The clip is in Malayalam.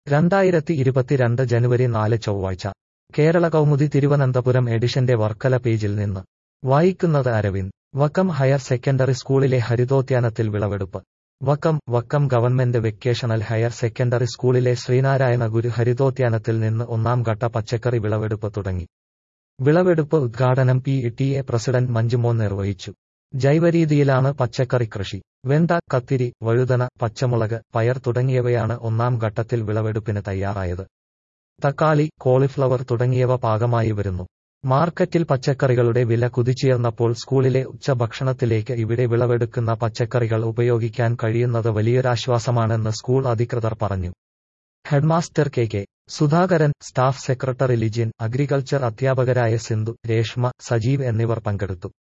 രണ്ടായിരത്തി ഇരുപത്തിരണ്ട് ജനുവരി നാല് ചൊവ്വാഴ്ച കേരള കൗമുദി തിരുവനന്തപുരം എഡിഷന്റെ വർക്കല പേജിൽ നിന്ന് വായിക്കുന്നത് അരവിന്ദ് വക്കം ഹയർ സെക്കൻഡറി സ്കൂളിലെ ഹരിതോദ്യാനത്തിൽ വിളവെടുപ്പ് Vakkam Vakkam government vocational higher secondary സ്കൂളിലെ ശ്രീനാരായണ ഗുരു ഹരിതോദ്യാനത്തിൽ നിന്ന് ഒന്നാം ഘട്ട പച്ചക്കറി വിളവെടുപ്പ് തുടങ്ങി വിളവെടുപ്പ് ഉദ്ഘാടനം P T A president Manjumon നിർവഹിച്ചു ജൈവരീതിയിലാണ് പച്ചക്കറി കൃഷി വെണ്ട കത്തിരി വഴുതന പച്ചമുളക് പയർ തുടങ്ങിയവയാണ് ഒന്നാം ഘട്ടത്തിൽ വിളവെടുപ്പിന് തയ്യാറായത് തക്കാളി കോളിഫ്ലവർ തുടങ്ങിയവ പാകമായി വരുന്നു മാർക്കറ്റിൽ പച്ചക്കറികളുടെ വില കുതിച്ചുയർന്നപ്പോൾ സ്കൂളിലെ ഉച്ചഭക്ഷണത്തിലേക്ക് ഇവിടെ വിളവെടുക്കുന്ന പച്ചക്കറികൾ ഉപയോഗിക്കാൻ കഴിയുന്നത് വലിയൊരാശ്വാസമാണെന്ന് സ്കൂൾ അധികൃതർ പറഞ്ഞു headmaster K K Sudhakaran staff secretary Lijin agriculture അധ്യാപകരായ സിന്ധു രേഷ്മ സജീവ് എന്നിവർ പങ്കെടുത്തു